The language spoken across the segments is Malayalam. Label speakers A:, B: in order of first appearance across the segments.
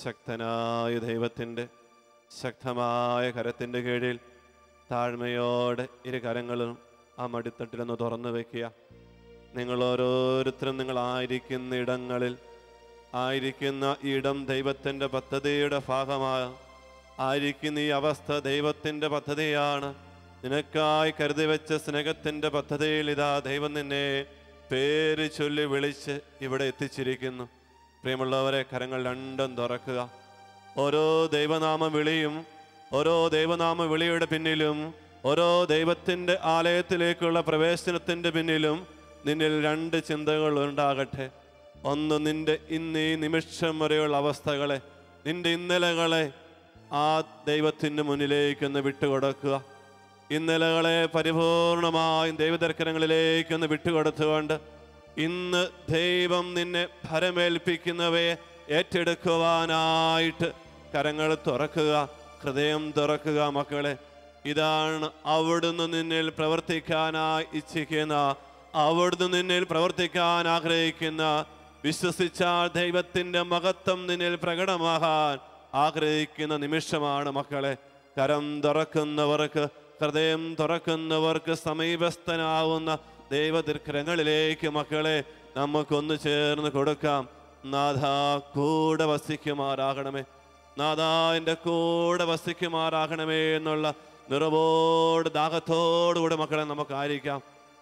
A: ശക്തനായ ദൈവത്തിൻ്റെ ശക്തമായ കരത്തിൻ്റെ കീഴിൽ താഴ്മയോടെ ഇരു കരങ്ങളും ആ മടിത്തട്ടിലൊന്ന് തുറന്നു വയ്ക്കുക നിങ്ങൾ ഓരോരുത്തരും നിങ്ങളായിരിക്കുന്ന ഇടങ്ങളിൽ ആയിരിക്കുന്ന ഈ ഇടം ദൈവത്തിൻ്റെ പദ്ധതിയുടെ ഭാഗമാണ് ആയിരിക്കുന്ന ഈ അവസ്ഥ ദൈവത്തിൻ്റെ പദ്ധതിയാണ് നിനക്കായി കരുതി വെച്ച സ്നേഹത്തിൻ്റെ പദ്ധതിയിൽ ഇതാ ദൈവം നിന്നെ പേര് ചൊല്ലി വിളിച്ച് ഇവിടെ എത്തിച്ചിരിക്കുന്നു പ്രിയമുള്ളവരെ കരങ്ങൾ രണ്ടും തുറക്കുക ഓരോ ദൈവനാമ വിളിയും ഓരോ ദൈവനാമ വിളിയുടെ പിന്നിലും ഓരോ ദൈവത്തിൻ്റെ ആലയത്തിലേക്കുള്ള പ്രവേശനത്തിൻ്റെ പിന്നിലും നിന്നിൽ രണ്ട് ചിന്തകൾ ഉണ്ടാകട്ടെ ഒന്ന് നിന്റെ ഇന്ന് ഈ നിമിഷം വരെയുള്ള അവസ്ഥകളെ നിന്റെ ഇന്നലകളെ ആ ദൈവത്തിൻ്റെ മുന്നിലേക്കൊന്ന് വിട്ടുകൊടുക്കുക ഇന്നലകളെ പരിപൂർണമായും ദൈവദർക്കരങ്ങളിലേക്കൊന്ന് വിട്ടുകൊടുത്തുകൊണ്ട് ഇന്ന് ദൈവം നിന്നെ ഭരമേൽപ്പിക്കുന്നവയെ ഏറ്റെടുക്കുവാനായിട്ട് കരങ്ങൾ തുറക്കുക ഹൃദയം തുറക്കുക മക്കളെ ഇതാണ് അവിടുന്ന് നിന്നിൽ പ്രവർത്തിക്കാനായി ഇച്ഛിക്കുന്ന അവിടുന്ന് നിന്നിൽ പ്രവർത്തിക്കാൻ ആഗ്രഹിക്കുന്ന വിശ്വസിച്ചാൽ ദൈവത്തിൻ്റെ മഹത്വം നിന്നിൽ പ്രകടമാകാൻ ആഗ്രഹിക്കുന്ന നിമിഷമാണ് മക്കളെ കരം തുറക്കുന്നവർക്ക് ഹൃദയം തുറക്കുന്നവർക്ക് സമീപസ്ഥനാവുന്ന ദൈവദീർഘങ്ങളിലേക്ക് മക്കളെ നമുക്കൊന്ന് ചേർന്ന് കൊടുക്കാം നാഥ കൂടെ വസിക്കുമാറാകണമേ നാഥ എൻ്റെ കൂടെ വസിക്കുമാറാകണമേ എന്നുള്ള നിറവോട് ദാഹത്തോടുകൂടെ മക്കളെ നമുക്കായിരിക്കാം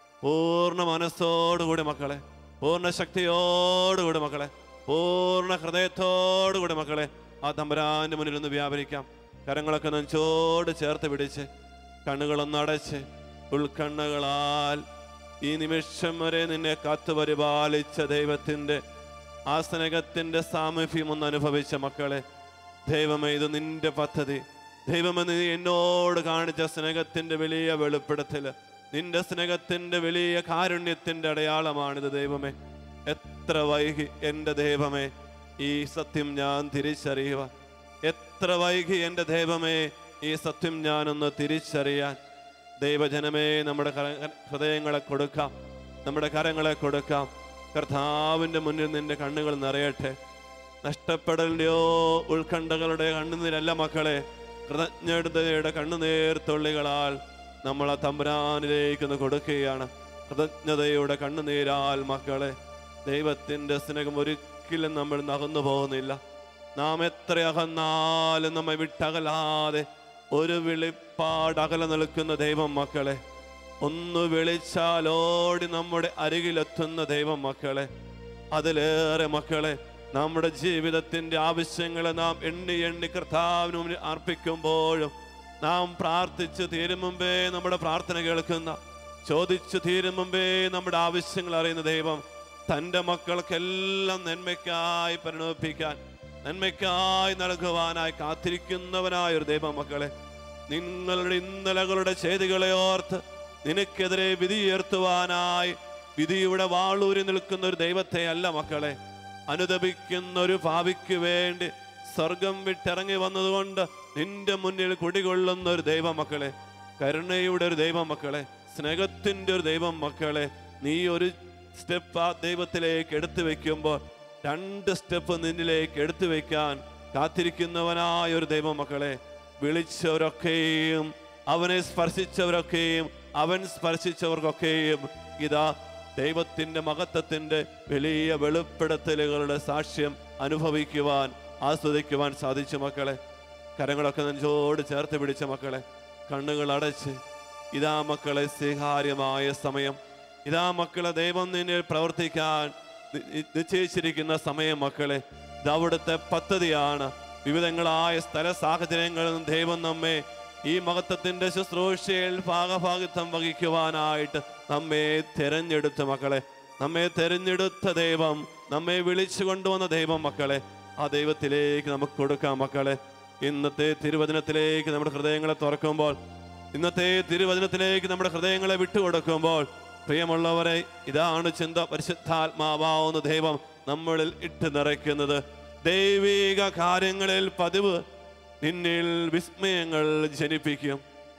A: പൂർണ്ണ മനസ്സോടുകൂടി മക്കളെ പൂർണ്ണ ശക്തിയോടുകൂടി മക്കളെ പൂർണ്ണ ഹൃദയത്തോടുകൂടി മക്കളെ ആ തമ്പുരാന്റെ മുന്നിൽ ഒന്ന് വ്യാപരിക്കാം കരങ്ങളൊക്കെ നെഞ്ചോട് ചേർത്ത് പിടിച്ച് കണ്ണുകളൊന്ന് അടച്ച് ഉൾക്കണ്ണുകളാൽ ഈ നിമിഷം വരെ നിന്നെ കാത്തു പരിപാലിച്ച ദൈവത്തിൻ്റെ ആ സ്നേഹത്തിൻ്റെ സാമീപ്യം ഒന്ന് അനുഭവിച്ച മക്കളെ ദൈവമേ ഇത് നിന്റെ പദ്ധതി ദൈവമേ നീ എന്നോട് കാണിച്ച സ്നേഹത്തിൻ്റെ വലിയ വെളിപ്പെടുത്തൽ നിന്റെ സ്നേഹത്തിൻ്റെ വലിയ കാരുണ്യത്തിൻ്റെ അടയാളമാണിത് ദൈവമേ എത്ര വൈകി എൻ്റെ ദൈവമേ ഈ സത്യം ഞാൻ തിരിച്ചറിയുക എത്ര വൈകി എൻ്റെ ദൈവമേ ഈ സത്യം ഞാനൊന്ന് തിരിച്ചറിയാൻ ദൈവജനമേ നമ്മുടെ കര- ഹൃദയങ്ങളെ കൊടുക്കാം നമ്മുടെ കരങ്ങളെ കൊടുക്കാം കർത്താവിൻ്റെ മുന്നിൽ നിന്റെ കണ്ണുകൾ നിറയട്ടെ നഷ്ടപ്പെടലിൻ്റെയോ ഉത്കണ്ഠകളുടെ കണ്ണുനീരല്ല മക്കളെ കൃതജ്ഞതയുടെ കണ്ണുനീർ തുള്ളികളാൽ നമ്മൾ ആ തമ്പുരാനിലേക്ക് ഒന്ന് കൊടുക്കുകയാണ് കൃതജ്ഞതയുടെ കണ്ണുനീരാൽ മക്കളെ ദൈവത്തിൻ്റെ സ്നേഹം ഒരിക്കലും നമ്മൾ നകന്നു പോകുന്നില്ല നാം എത്ര അകന്നാലും നമ്മെ വിട്ടകലാതെ ഒരു വിളിപ്പാട് അകലെ നിൽക്കുന്ന ദൈവം മക്കളെ ഒന്ന് വിളിച്ചാൽ ഓടി നമ്മുടെ അരികിലെത്തുന്ന ദൈവം മക്കളെ അതിലേറെ മക്കളെ നമ്മുടെ ജീവിതത്തിൻ്റെ ആവശ്യങ്ങളെ നാം എണ്ണി എണ്ണി കർത്താവിന് മുന്നിൽ അർപ്പിക്കുമ്പോഴും നാം പ്രാർത്ഥിച്ച് തീരും മുമ്പേ നമ്മുടെ പ്രാർത്ഥന കേൾക്കുന്ന ചോദിച്ചു തീരും മുമ്പേ നമ്മുടെ ആവശ്യങ്ങൾ അറിയുന്ന ദൈവം തൻ്റെ മക്കൾക്കെല്ലാം നന്മയ്ക്കായി പരിണമിപ്പിക്കാൻ നന്മയ്ക്കായി നൽകുവാനായി കാത്തിരിക്കുന്നവനായ ഒരു ദൈവം മക്കളെ നിങ്ങളുടെ ഇന്നലകളുടെ ചെയ്തികളെ ഓർത്ത് നിനക്കെതിരെ വിധി ഉയർത്തുവാനായി വിധിയുടെ വാളൂരി നിൽക്കുന്ന ഒരു ദൈവത്തെ അല്ല മക്കളെ അനുദപിക്കുന്ന ഒരു ഭാവിക്ക് വേണ്ടി സ്വർഗം വിട്ടിറങ്ങി വന്നതുകൊണ്ട് നിന്റെ മുന്നിൽ കുടികൊള്ളുന്ന ഒരു ദൈവം മക്കളെ കരുണയുടെ ഒരു ദൈവം മക്കളെ സ്നേഹത്തിൻ്റെ ഒരു ദൈവം മക്കളെ നീ ഒരു സ്റ്റെപ്പ് ആ ദൈവത്തിലേക്ക് എടുത്തു വെക്കുമ്പോൾ രണ്ട് സ്റ്റെപ്പ് നിന്നിലേക്ക് എടുത്തു വെക്കാൻ കാത്തിരിക്കുന്നവനായ ഒരു ദൈവം മക്കളെ വിളിച്ചവരൊക്കെയും അവനെ സ്പർശിച്ചവരൊക്കെയും അവൻ സ്പർശിച്ചവർക്കൊക്കെയും ഇതാ ദൈവത്തിൻ്റെ മഹത്വത്തിൻ്റെ വലിയ വെളിപ്പെടുത്തലുകളുടെ സാക്ഷ്യം അനുഭവിക്കുവാൻ ആസ്വദിക്കുവാൻ സാധിച്ചു മക്കളെ കരങ്ങളൊക്കെ നെഞ്ചോട് ചേർത്ത് പിടിച്ച മക്കളെ കണ്ണുകൾ അടച്ച് ഇതാ മക്കളെ സ്വീകാര്യമായ സമയം ഇതാ മക്കളെ ദൈവം നിന്നിൽ പ്രവർത്തിക്കാൻ നി- നി- നിശ്ചയിച്ചിരിക്കുന്ന സമയം മക്കളെ ഇത് അവിടുത്തെ പദ്ധതിയാണ് വിവിധങ്ങളായ സ്ഥല സാഹചര്യങ്ങളിൽ നിന്ന് ദൈവം നമ്മെ ഈ മഹത്വത്തിന്റെ ശുശ്രൂഷയിൽ ഭാഗഭാഗിത്വം വഹിക്കുവാനായിട്ട് നമ്മെ തെരഞ്ഞെടുത്ത മക്കളെ നമ്മെ തെരഞ്ഞെടുത്ത ദൈവം നമ്മെ വിളിച്ചു കൊണ്ടുവന്ന ദൈവം മക്കളെ ആ ദൈവത്തിലേക്ക് നമുക്ക് കൊടുക്കാം മക്കളെ ഇന്നത്തെ തിരുവചനത്തിലേക്ക് നമ്മുടെ ഹൃദയങ്ങളെ തുറക്കുമ്പോൾ ഇന്നത്തെ തിരുവചനത്തിലേക്ക് നമ്മുടെ ഹൃദയങ്ങളെ വിട്ടുകൊടുക്കുമ്പോൾ പ്രിയമുള്ളവരെ ഇതാണ് ചിന്ത പരിശുദ്ധാത്മാവാവുന്ന ദൈവം നമ്മളിൽ ഇട്ട് നിറയ്ക്കുന്നത് ദൈവിക കാര്യങ്ങളിൽ പതിവ് നിന്നിൽ വിസ്മയങ്ങൾ ജനിപ്പിക്കും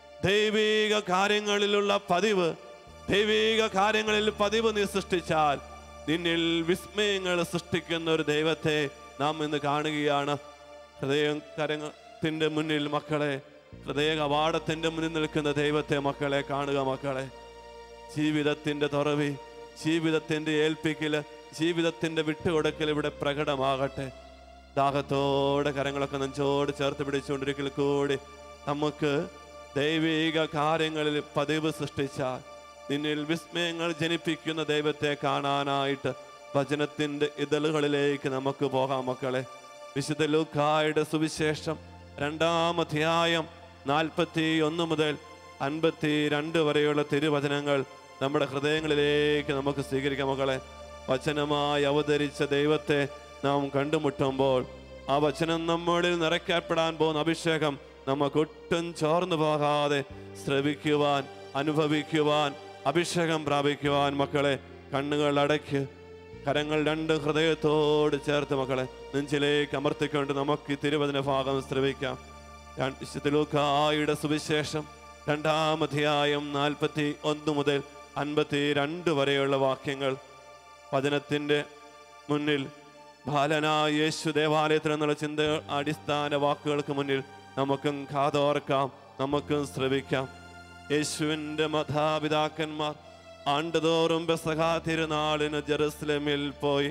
A: ദൈവിക കാര്യങ്ങളിലുള്ള പതിവ് ദൈവിക കാര്യങ്ങളിൽ പതിവ് നീ സൃഷ്ടിച്ചാൽ നിന്നിൽ വിസ്മയങ്ങൾ സൃഷ്ടിക്കുന്ന ഒരു ദൈവത്തെ നാം ഇന്ന് കാണുകയാണ് ഹൃദയം കരങ്ങത്തിൻ്റെ മുന്നിൽ മക്കളെ ഹൃദയ കവാടത്തിൻ്റെ മുന്നിൽ നിൽക്കുന്ന ദൈവത്തെ മക്കളെ കാണുക മക്കളെ ജീവിതത്തിൻ്റെ തുറവി ജീവിതത്തിൻ്റെ ഏൽപ്പിക്കല് ജീവിതത്തിൻ്റെ വിട്ടുകൊടുക്കൽ ഇവിടെ പ്രകടമാകട്ടെ ദാഹത്തോടെ കരങ്ങളൊക്കെ നെഞ്ചോട് ചേർത്ത് പിടിച്ചുകൊണ്ടിരിക്കൽ കൂടി നമുക്ക് ദൈവിക കാര്യങ്ങളിൽ പതിവ് സൃഷ്ടിച്ചാൽ നിന്നിൽ വിസ്മയങ്ങൾ ജനിപ്പിക്കുന്ന ദൈവത്തെ കാണാനായിട്ട് വചനത്തിൻ്റെ ഇതളുകളിലേക്ക് നമുക്ക് പോകാം മക്കളെ വിശുദ്ധ ലൂക്കായുടെ സുവിശേഷം രണ്ടാം അധ്യായം നാൽപ്പത്തി ഒന്ന് മുതൽ അൻപത്തി രണ്ട് വരെയുള്ള തിരുവചനങ്ങൾ നമ്മുടെ ഹൃദയങ്ങളിലേക്ക് നമുക്ക് സ്വീകരിക്കാം മക്കളെ വചനമായി അവതരിച്ച ദൈവത്തെ നാം കണ്ടുമുട്ടുമ്പോൾ ആ വചനം നമ്മളിൽ നിറയ്ക്കപ്പെടാൻ പോകുന്ന അഭിഷേകം നമുക്ക് ഒട്ടും ചോർന്നു പോകാതെ ശ്രവിക്കുവാൻ അനുഭവിക്കുവാൻ അഭിഷേകം പ്രാപിക്കുവാൻ മക്കളെ കണ്ണുകൾ അടയ്ക്ക് കരങ്ങൾ രണ്ട് ഹൃദയത്തോട് ചേർത്ത് മക്കളെ നെഞ്ചിലേക്ക് അമർത്തിക്കൊണ്ട് നമുക്ക് ഈ തിരുവചന ഭാഗം ശ്രവിക്കാം ഞാൻ വിശുദ്ധ ലൂക്കായുടെ സുവിശേഷം രണ്ടാം അധ്യായം നാൽപ്പത്തി ഒന്ന് മുതൽ അൻപത്തി രണ്ട് വരെയുള്ള വാക്യങ്ങൾ വചനത്തിൻ്റെ മുന്നിൽ ബാലനായ യേശു ദേവാലയത്തിൽ എന്നുള്ള ചിന്ത അടിസ്ഥാന വാക്കുകൾക്ക് മുന്നിൽ നമുക്കും കാതോർക്കാം നമുക്കും ശ്രവിക്കാം യേശുവിൻ്റെ മാതാപിതാക്കന്മാർ ആണ്ടുതോറും ബസഹാ തിരുനാളിന് ജെറുസലേമിൽ പോയി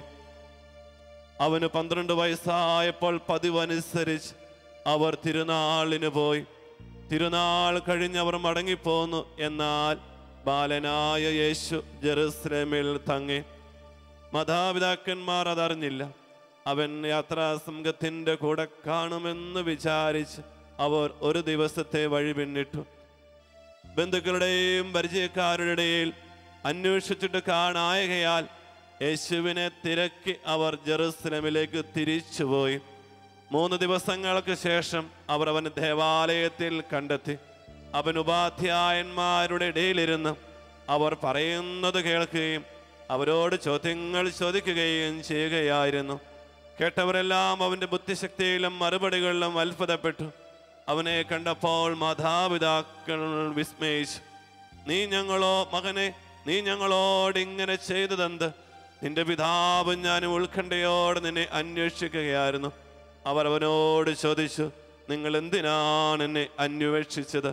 A: അവന് പന്ത്രണ്ട് വയസ്സായപ്പോൾ പതിവനുസരിച്ച് അവർ തിരുനാളിന് പോയി തിരുനാൾ കഴിഞ്ഞവർ മടങ്ങിപ്പോന്നു എന്നാൽ ബാലനായ യേശു ജെറുസലേമിൽ തങ്ങി മാതാപിതാക്കന്മാർ അതറിഞ്ഞില്ല അവൻ യാത്രാ സംഘത്തിൻ്റെ കൂടെ കാണുമെന്ന് വിചാരിച്ച് അവർ ഒരു ദിവസത്തെ വഴി പിന്നിട്ടു ബന്ധുക്കളുടെയും പരിചയക്കാരുടെ ഇടയിൽ അന്വേഷിച്ചിട്ട് കാണായകയാൽ യേശുവിനെ തിരക്കി അവർ ജെറുസലമിലേക്ക് തിരിച്ചുപോയി മൂന്ന് ദിവസങ്ങൾക്ക് ശേഷം അവർ അവന് ദേവാലയത്തിൽ കണ്ടെത്തി അവൻ ഉപാധ്യായന്മാരുടെ ഇടയിലിരുന്ന് അവർ പറയുന്നത് കേൾക്കുകയും അവരോട് ചോദ്യങ്ങൾ ചോദിക്കുകയും ചെയ്യുകയായിരുന്നു കേട്ടവരെല്ലാം അവൻ്റെ ബുദ്ധിശക്തിയിലും മറുപടികളിലും അത്ഭുതപ്പെട്ടു അവനെ കണ്ടപ്പോൾ മാതാപിതാക്കൾ വിസ്മയിച്ചു നീ ഞങ്ങളോ മകനെ നീ ഞങ്ങളോട് ഇങ്ങനെ ചെയ്തതെന്ത് നിന്റെ പിതാവും ഞാനും ഉത്കണ്ഠയോടെ നിന്നെ അന്വേഷിക്കുകയായിരുന്നു അവർ അവനോട് ചോദിച്ചു നിങ്ങൾ എന്തിനാണ് എന്നെ അന്വേഷിച്ചത്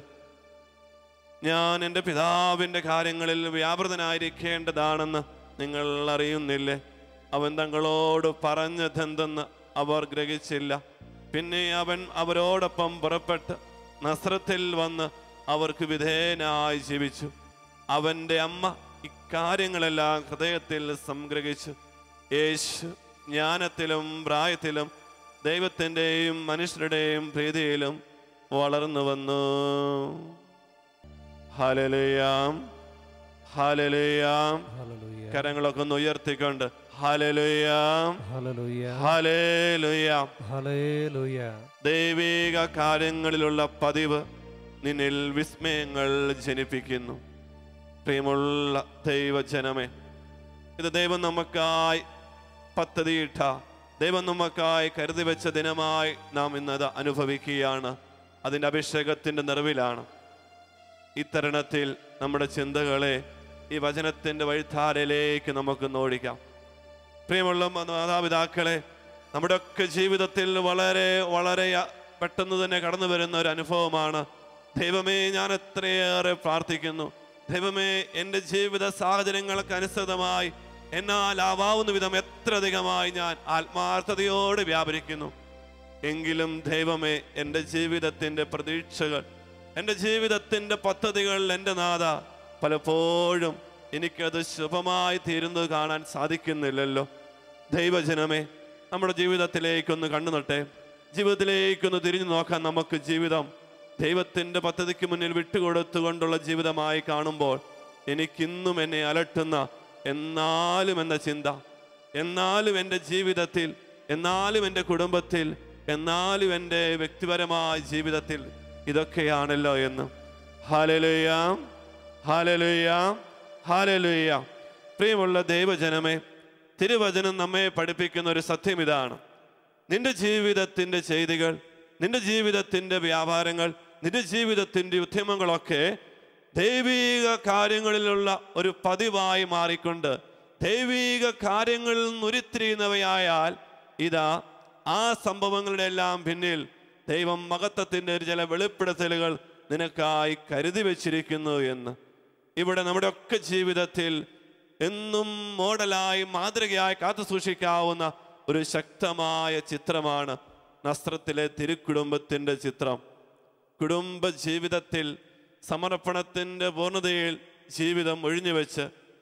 A: ഞാൻ എൻ്റെ പിതാവിൻ്റെ കാര്യങ്ങളിൽ വ്യാപൃതനായിരിക്കേണ്ടതാണെന്ന് നിങ്ങൾ അറിയുന്നില്ലേ അവൻ തങ്ങളോട് പറഞ്ഞതെന്തെന്ന് അവർ ഗ്രഹിച്ചില്ല പിന്നെ അവൻ അവരോടൊപ്പം പുറപ്പെട്ട് നസ്രത്തിൽ വന്ന് അവർക്ക് വിധേയനായി ജീവിച്ചു അവൻ്റെ അമ്മ ഇക്കാര്യങ്ങളെല്ലാം ഹൃദയത്തിൽ സംഗ്രഹിച്ചു യേശു ജ്ഞാനത്തിലും പ്രായത്തിലും ദൈവത്തിൻ്റെയും മനുഷ്യരുടെയും പ്രീതിയിലും വളർന്നു വന്നു ഹലലുയാം ഹലലുയാം
B: ഹല്ലേലൂയ
A: കരങ്ങളൊക്കെ ഒന്ന് ഉയർത്തിക്കൊണ്ട് ഹലലുയാം
B: ഹല്ലേലൂയ
A: ഹലേലുയാം
B: ഹല്ലേലൂയ
A: ദൈവിക കാര്യങ്ങളിലുള്ള പതിവ് നിന്നിൽ വിസ്മയങ്ങൾ ജനിപ്പിക്കുന്നു പ്രിയമുള്ള ദൈവജനമേ ഇത് ദൈവം നമുക്കായി പദ്ധതിയിട്ട ദൈവം നമുക്കായി കരുതി വെച്ച ദിനമായി നാം ഇന്നത് അനുഭവിക്കുകയാണ് അതിൻ്റെ അഭിഷേകത്തിൻ്റെ നിറവിലാണ് ഇത്തരുണത്തിൽ നമ്മുടെ ചിന്തകളെ ഈ വചനത്തിൻ്റെ വഴിത്താരയിലേക്ക് നമുക്ക് നോടിക്കാം പ്രിയമുള്ള മാതാപിതാക്കളെ നമ്മുടെയൊക്കെ ജീവിതത്തിൽ വളരെ വളരെ പെട്ടെന്ന് തന്നെ കടന്നു വരുന്ന ഒരു അനുഭവമാണ് ദൈവമേ ഞാൻ എത്രയേറെ പ്രാർത്ഥിക്കുന്നു ദൈവമേ എൻ്റെ ജീവിത സാഹചര്യങ്ങൾക്ക് അനുസൃതമായി എന്നാൽ ആവാവുന്ന വിധം എത്ര അധികമായി ഞാൻ ആത്മാർത്ഥതയോടെ വ്യാപരിക്കുന്നു എങ്കിലും ദൈവമേ എൻ്റെ ജീവിതത്തിൻ്റെ പ്രതീക്ഷകൾ എൻ്റെ ജീവിതത്തിൻ്റെ പദ്ധതികൾ എൻ്റെ നാഥ പലപ്പോഴും എനിക്കത് ശുഭമായി തീരുന്നത് കാണാൻ സാധിക്കുന്നില്ലല്ലോ ദൈവജനമേ നമ്മുടെ ജീവിതത്തിലേക്കൊന്ന് കണ്ണു നട്ടെ ജീവിതത്തിലേക്കൊന്ന് തിരിഞ്ഞു നോക്കാൻ നമുക്ക് ജീവിതം ദൈവത്തിൻ്റെ പദ്ധതിക്ക് മുന്നിൽ വിട്ടുകൊടുത്തുകൊണ്ടുള്ള ജീവിതമായി കാണുമ്പോൾ എനിക്കിന്നും എന്നെ അലട്ടുന്ന എന്നാലും എന്ന ചിന്ത എന്നാലും എൻ്റെ ജീവിതത്തിൽ എന്നാലും എൻ്റെ കുടുംബത്തിൽ എന്നാലും എൻ്റെ വ്യക്തിപരമായ ജീവിതത്തിൽ ഇതൊക്കെയാണല്ലോ എന്ന് ഹാലലുയാം ഹാലലുയാം ഹാലലുയാം പ്രിയമുള്ള ദൈവജനമേ തിരുവചനം നമ്മെ പഠിപ്പിക്കുന്ന ഒരു സത്യം ഇതാണ് നിന്റെ ജീവിതത്തിൻ്റെ ചെയ്തികൾ നിന്റെ ജീവിതത്തിൻ്റെ വ്യാപാരങ്ങൾ നിന്റെ ജീവിതത്തിൻ്റെ ഉദ്യമങ്ങളൊക്കെ ദൈവീക കാര്യങ്ങളിലുള്ള ഒരു പതിവായി മാറിക്കൊണ്ട് ദൈവീക കാര്യങ്ങളിൽ നിന്ന് ഉരുത്തിരിയുന്നവയായാൽ ഇതാ ആ സംഭവങ്ങളുടെ എല്ലാം പിന്നിൽ ദൈവം മഹത്വത്തിൻ്റെ ഒരു ചില വെളിപ്പെടുത്തലുകൾ നിനക്കായി കരുതി വച്ചിരിക്കുന്നു എന്ന് ഇവിടെ നമ്മുടെ ഒക്കെ ജീവിതത്തിൽ എന്നും മോഡലായി മാതൃകയായി കാത്തു സൂക്ഷിക്കാവുന്ന ഒരു ശക്തമായ ചിത്രമാണ് നസ്രത്തിലെ തിരുക്കുടുംബത്തിൻ്റെ ചിത്രം കുടുംബ ജീവിതത്തിൽ സമർപ്പണത്തിൻ്റെ പൂർണ്ണതയിൽ ജീവിതം ഒഴിഞ്ഞുവെച്ച്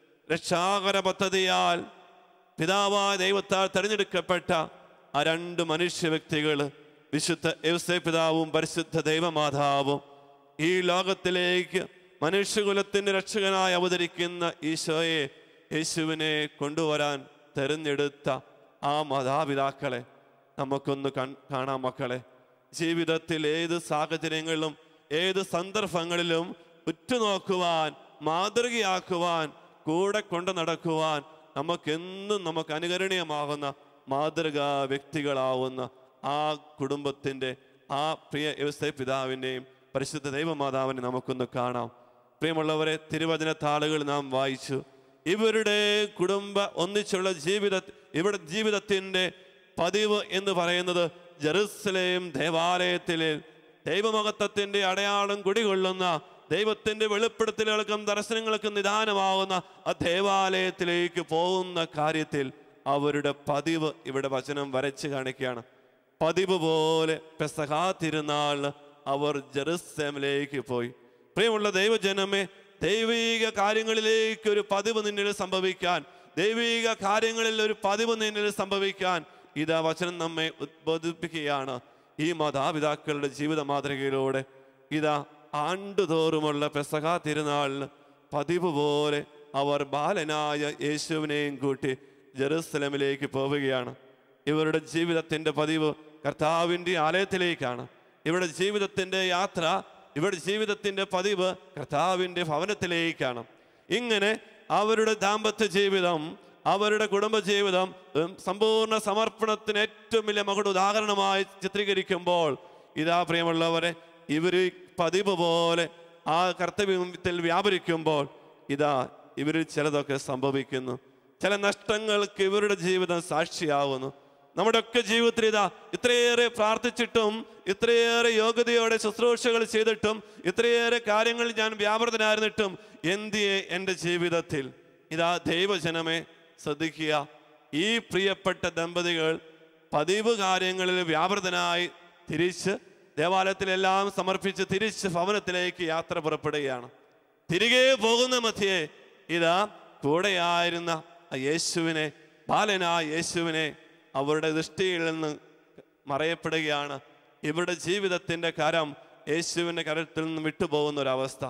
A: രക്ഷാകര പദ്ധതിയാൽ പിതാവായ ദൈവത്താൽ തിരഞ്ഞെടുക്കപ്പെട്ട ആ രണ്ട് മനുഷ്യ വ്യക്തികൾ വിശുദ്ധ യവസേ പിതാവും പരിശുദ്ധ ദൈവമാതാവും ഈ ലോകത്തിലേക്ക് മനുഷ്യകുലത്തിന്റെ രക്ഷകനായി അവതരിക്കുന്ന ഈശോയെ യേശുവിനെ കൊണ്ടുവരാൻ തെരഞ്ഞെടുത്ത ആ മാതാപിതാക്കളെ നമുക്കൊന്ന് കൺ കാണാം മക്കളെ ജീവിതത്തിൽ ഏത് സാഹചര്യങ്ങളിലും ഏത് സന്ദർഭങ്ങളിലും ഉറ്റുനോക്കുവാൻ മാതൃകയാക്കുവാൻ കൂടെ കൊണ്ട് നടക്കുവാൻ നമുക്കെന്നും നമുക്ക് അനുകരണീയമാകുന്ന മാതൃകാ വ്യക്തികളാവുന്ന ആ കുടുംബത്തിൻ്റെ ആ പ്രിയ വ്യവസ്ഥ പിതാവിൻ്റെയും പരിശുദ്ധ ദൈവമാതാവിനെ നമുക്കൊന്ന് കാണാം പ്രിയമുള്ളവരെ തിരുവചന താളുകൾ നാം വായിച്ചു ഇവരുടെ കുടുംബ ഒന്നിച്ചുള്ള ജീവിത ഇവിടെ ജീവിതത്തിൻ്റെ പതിവ് എന്ന് പറയുന്നത് ജെറുസലേം ദേവാലയത്തിലെ ദൈവമഹത്വത്തിന്റെ അടയാളം കുടികൊള്ളുന്ന ദൈവത്തിന്റെ വെളിപ്പെടുത്തലുകൾക്കും ദർശനങ്ങൾക്കും നിദാനമാവുന്ന ആ ദേവാലയത്തിലേക്ക് പോകുന്ന കാര്യത്തിൽ അവരുടെ പതിവ് ഇവിടെ വചനം വരച്ച് കാണിക്കുകയാണ് പതിവ് പോലെ പെസഹാ തിരുനാളിൽ അവർ ജെറുസലേമിലേക്ക് പോയി പ്രിയമുള്ള ദൈവജനമേ ദൈവിക കാര്യങ്ങളിലേക്ക് ഒരു പതിവ് നിന്നിൽ സംഭവിക്കാൻ ദൈവിക കാര്യങ്ങളിൽ ഒരു പതിവ് നിന്നിൽ സംഭവിക്കാൻ ഇതാ വചനം നമ്മെ ഉദ്ബോധിപ്പിക്കുകയാണ് ഈ മാതാപിതാക്കളുടെ ജീവിത മാതൃകയിലൂടെ ഇതാ ആണ്ടുതോറുമുള്ള പെസഹ തിരുനാളിന് പതിവ് പോലെ അവർ ബാലനായ യേശുവിനെയും കൂട്ടി ജെറുസലമിലേക്ക് പോവുകയാണ് ഇവരുടെ ജീവിതത്തിൻ്റെ പതിവ് കർത്താവിൻ്റെ ആലയത്തിലേക്കാണ് ഇവരുടെ ജീവിതത്തിൻ്റെ യാത്ര ഇവരുടെ ജീവിതത്തിൻ്റെ പതിവ് കർത്താവിൻ്റെ ഭവനത്തിലേക്കാണ് ഇങ്ങനെ അവരുടെ ദാമ്പത്യ ജീവിതം അവരുടെ കുടുംബജീവിതം ഉം, സമ്പൂർണ്ണ സമർപ്പണത്തിന് ഏറ്റവും വലിയ മകളുടെ ഉദാഹരണമായി ചിത്രീകരിക്കുമ്പോൾ ഇതാ പ്രിയമുള്ളവരെ ഇവർ പതിവ് പോലെ ആ കർത്തവ്യത്തിൽ വ്യാപരിക്കുമ്പോൾ ഇതാ ഇവരിൽ ചിലതൊക്കെ സംഭവിക്കുന്നു ചില നഷ്ടങ്ങൾക്ക് ഇവരുടെ ജീവിതം സാക്ഷിയാവുന്നു നമ്മുടെ ഒക്കെ ജീവിതത്തിൽ ഇതാ ഇത്രയേറെ പ്രാർത്ഥിച്ചിട്ടും ഇത്രയേറെ യോഗ്യതയോടെ ശുശ്രൂഷകൾ ചെയ്തിട്ടും ഇത്രയേറെ കാര്യങ്ങൾ ഞാൻ വ്യാപൃതനായിരുന്നിട്ടും എന്തിയെ എൻ്റെ ജീവിതത്തിൽ ഇതാ ദൈവജനമേ ശ്രദ്ധിക്കുക ഈ പ്രിയപ്പെട്ട ദമ്പതികൾ പതിവ് കാര്യങ്ങളിൽ വ്യാപൃതനായി തിരിച്ച് ദേവാലയത്തിലെല്ലാം സമർപ്പിച്ച് തിരിച്ച് ഭവനത്തിലേക്ക് യാത്ര പുറപ്പെടുകയാണ് തിരികെ പോകുന്ന മധ്യേ ഇതാ കൂടെയായിരുന്ന ആ യേശുവിനെ ബാലനായ യേശുവിനെ അവരുടെ ദൃഷ്ടിയിൽ നിന്ന് മറയപ്പെടുകയാണ് ഇവരുടെ ജീവിതത്തിൻ്റെ കരം യേശുവിൻ്റെ കരത്തിൽ നിന്ന് വിട്ടുപോകുന്ന ഒരവസ്ഥ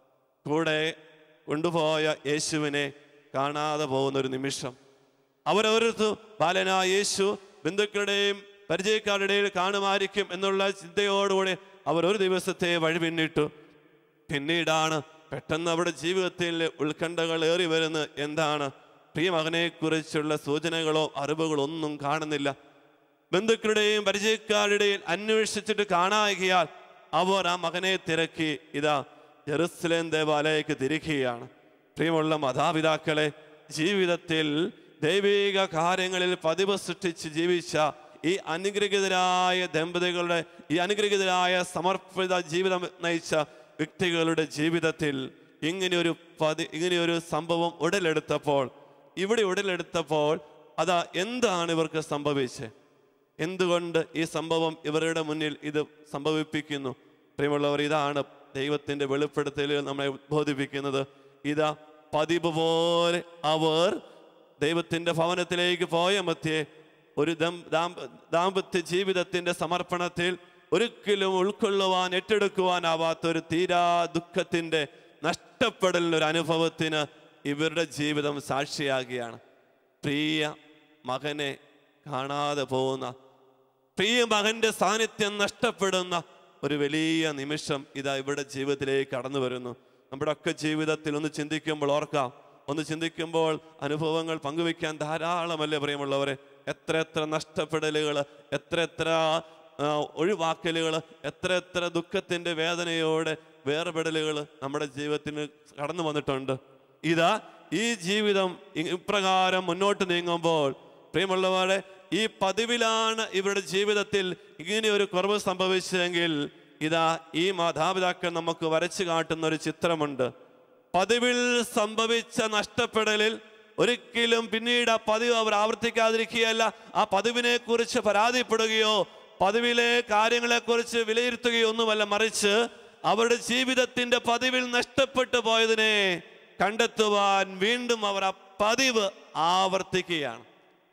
A: കൂടെ കൊണ്ടുപോയ യേശുവിനെ കാണാതെ പോകുന്ന ഒരു നിമിഷം അവരോരത്തു ബാലനായ യേശു ബന്ധുക്കളുടെയും പരിചയക്കാരുടെയും കാണുമായിരിക്കും എന്നുള്ള ചിന്തയോടുകൂടി അവർ ഒരു ദിവസത്തെ വഴി പിന്നിട്ടു പിന്നീടാണ് പെട്ടെന്ന് അവിടെ ജീവിതത്തിൽ ഉത്കണ്ഠകൾ ഏറി വരുന്നത് എന്താണ് പ്രിയമകനെ കുറിച്ചുള്ള സൂചനകളോ അറിവുകളോ ഒന്നും കാണുന്നില്ല ബന്ധുക്കളുടെയും പരിചയക്കാരുടെയും അന്വേഷിച്ചിട്ട് കാണായികയാൽ അവർ ആ മകനെ തിരക്കി ഇതാ ജെറുസലേം ദേവാലയക്ക് തിരിക്കുകയാണ് പ്രിയമുള്ള മാതാപിതാക്കളെ ജീവിതത്തിൽ ദൈവിക കാര്യങ്ങളിൽ പതിവ് സൃഷ്ടിച്ച് ജീവിച്ച ഈ അനുഗ്രഹീതരായ ദമ്പതികളുടെ ഈ അനുഗ്രഹീതരായ സമർപ്പിത ജീവിതം നയിച്ച വ്യക്തികളുടെ ജീവിതത്തിൽ ഇങ്ങനെയൊരു പതി ഇങ്ങനെയൊരു സംഭവം ഉടലെടുത്തപ്പോൾ ഇവിടെ ഉടലെടുത്തപ്പോൾ അതാ എന്താണ് ഇവർക്ക് സംഭവിച്ചത് എന്തുകൊണ്ട് ഈ സംഭവം ഇവരുടെ മുന്നിൽ ഇത് സംഭവിപ്പിക്കുന്നു പ്രിയമുള്ളവർ ഇതാണ് ദൈവത്തിന്റെ വെളിപ്പെടുത്തലുകൾ നമ്മളെ ബോധിപ്പിക്കുന്നത് ഇതാ പതിവ് പോലെ അവർ ദൈവത്തിന്റെ ഭവനത്തിലേക്ക് പോയ മധ്യേ ഒരു ദം- ദാമ്പ- ദാമ്പത്യ ജീവിതത്തിന്റെ സമർപ്പണത്തിൽ ഒരിക്കലും ഉൾക്കൊള്ളുവാൻ ഏറ്റെടുക്കുവാനാവാത്ത ഒരു തീരാ ദുഃഖത്തിന്റെ നഷ്ടപ്പെടലിൻ്റെ ഒരു അനുഭവത്തിന് ഇവരുടെ ജീവിതം സാക്ഷിയാകുകയാണ് പ്രിയ മകനെ കാണാതെ പോകുന്ന പ്രിയ മകന്റെ സാന്നിധ്യം നഷ്ടപ്പെടുന്ന ഒരു വലിയ നിമിഷം ഇതാ ഇവിടെ ജീവിതത്തിലേക്ക് കടന്നു വരുന്നു നമ്മുടെ ഒക്കെ ജീവിതത്തിൽ ഒന്ന് ചിന്തിക്കുമ്പോൾ ഓർക്കാം ഒന്ന് ചിന്തിക്കുമ്പോൾ അനുഭവങ്ങൾ പങ്കുവെക്കാൻ ധാരാളമല്ലേ പ്രിയമുള്ളവരെ എത്ര എത്ര നഷ്ടപ്പെടലുകൾ എത്ര എത്ര ആ, ഒഴിവാക്കലുകൾ എത്ര എത്ര ദുഃഖത്തിന്റെ വേദനയോടെ വേർപെടലുകൾ നമ്മുടെ ജീവിതത്തിന് കടന്നു വന്നിട്ടുണ്ട് ഇതാ ഈ ജീവിതം ഇ- ഇപ്രകാരം മുന്നോട്ട് നീങ്ങുമ്പോൾ പ്രിയമുള്ളവരെ ഈ പതിവിലാണ് ഇവരുടെ ജീവിതത്തിൽ ഇങ്ങനെ ഒരു കുറവ് സംഭവിച്ചതെങ്കിൽ ഇതാ ഈ മാതാപിതാക്കൾ നമുക്ക് വരച്ചു കാട്ടുന്ന ഒരു ചിത്രമുണ്ട് പതിവിൽ സംഭവിച്ച നഷ്ടപ്പെടലിൽ ഒരിക്കലും പിന്നീട് ആ പതിവ് അവർ ആവർത്തിക്കാതിരിക്കുകയല്ല ആ പതിവിനെ കുറിച്ച് പരാതിപ്പെടുകയോ പതിവിലെ കാര്യങ്ങളെക്കുറിച്ച് വിലയിരുത്തുകയോ ഒന്നുമല്ല മറിച്ച് അവരുടെ ജീവിതത്തിന്റെ പതിവിൽ നഷ്ടപ്പെട്ടു പോയതിനെ കണ്ടെത്തുവാൻ വീണ്ടും അവർ ആ പതിവ് ആവർത്തിക്കുകയാണ്